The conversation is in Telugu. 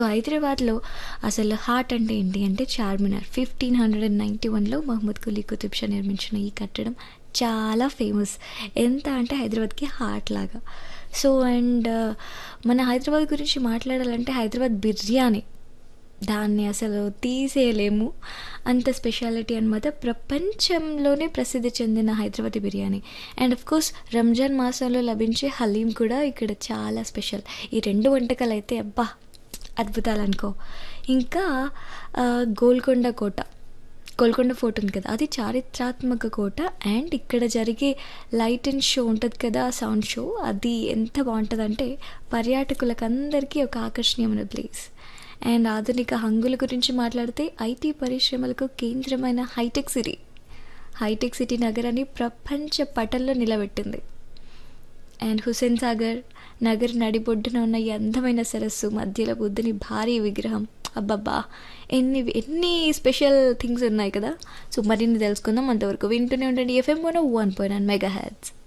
హైదరాబాద్‌లో అసలు హార్ట్ అంటే ఏంటి అంటే చార్మినార్. 1591లో మహమ్మద్ కులీ కుతుబ్ షా నిర్మించిన ఈ కట్టడం చాలా ఫేమస్. ఎంత అంటే హైదరాబాద్‌కి హార్ట్ లాగా. సో అండ్ మన హైదరాబాద్ గురించి మాట్లాడాలంటే హైదరాబాద్ బిర్యానీ. దాన్ని అసలు తీసేయలేము. అంత స్పెషాలిటీ అనమాట. ప్రపంచంలోనే ప్రసిద్ధి చెందిన హైదరాబాదీ బిర్యానీ. అండ్ ఆఫ్‌కోర్స్ రంజాన్ మాసంలో లభించే హలీం కూడా ఇక్కడ చాలా స్పెషల్. ఈ 2 వంటకాలైతే అబ్బా! అద్భుతాలనుకో. ఇంకా ఆహ్, గోల్కొండ కోట. గోల్కొండ ఫోర్ట్ ఉంది కదా! అది చారిత్రాత్మక కోట. అండ్ ఇక్కడ జరిగే లైట్ అండ్ షో ఉంటది కదా! సౌండ్ షో అది ఎంత బావుంటదంటే పర్యాటకులకందరికీ ఒక ఆకర్షణీయమైన ప్లేస్. అండ్ ఆధునిక హంగుల గురించి మాట్లాడితే ఐటీ పరిశ్రమలకు కేంద్రమైన హైటెక్ సిటీ. హైటెక్ సిటీ నగరాన్ని ప్రపంచ పటంలో నిలబెట్టింది. అండ్ హుస్సేన్ సాగర్ నగర్ నడిబొడ్డున ఉన్న ఈ అందమైన సరస్సు మధ్యలో బుద్ధుని భారీ విగ్రహం. అబ్బబ్బా! ఎన్ని ఎన్ని స్పెషల్ థింగ్స్ ఉన్నాయి కదా! సో మరిన్ని తెలుసుకుందాం. అంతవరకు వింటూనే ఉండండి ఎఫ్ఎం 101.9 మెగాహెర్ట్జ్.